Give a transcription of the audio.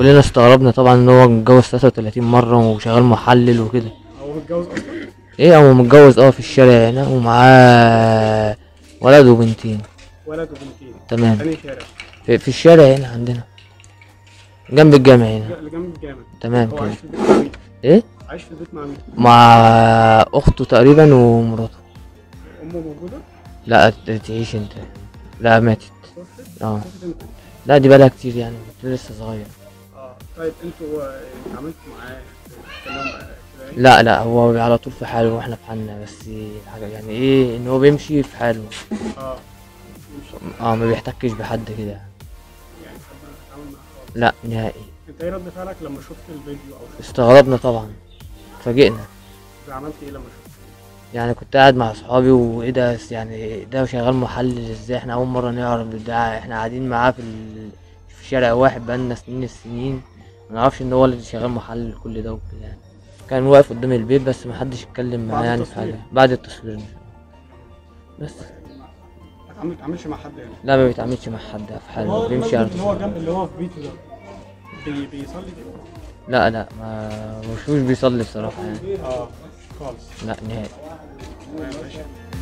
كلنا استغربنا طبعا ان هو متجوز 33 مرة وشغال محلل وكده هو متجوز اصلا ايه هو متجوز اه في الشارع هنا ومعاه ولد وبنتين ولد وبنتين تمام تاني شارع في, في الشارع هنا عندنا جنب الجامع هنا اللي جنب الجامع تمام هو كده عايش في البيت مع مين؟ ايه عايش في البيت مع مين؟ مع اخته تقريبا ومراته امه موجوده؟ لا تعيش انت لا ماتت توفت؟ اه توفت امتى؟ لا دي بقالها كتير يعني كنت لسه صغير اه طيب انتوا آه، اتعاملتوا معاه تتكلموا معاه كده يعني؟ لا لا هو على طول في حاله واحنا في حالنا بس حاجة يعني ايه ان هو بيمشي في حاله اه مش اه ما بيحتكش بحد كده يعني حد بتتعامل معاه خالص لا نهائي انت ايه رد فعلك لما شفت الفيديو او شفت استغربنا طبعا اتفاجئنا عملت ايه لما شفت؟ يعني كنت قاعد مع اصحابي وايه ده يعني ده شغال محلل ازاي احنا اول مره نعرف ده احنا قاعدين معاه في ال... في شارع واحد بقالنا سنين السنين ما نعرفش ان هو اللي شغال محلل كل ده وكده يعني كان واقف قدام البيت بس ما حدش اتكلم معاه بعد يعني في التصوير؟ حاجه بعد التصوير بس ما اتعاملش مع حد يعني لا ما بيتعاملش مع حد في حاله بيمشي على اللي هو طول جنب اللي هو في بيته ده بي بيصلي كده؟ لا لا ما مش بيصلي بصراحه يعني اه خالص لا نهائي تمام، ماشي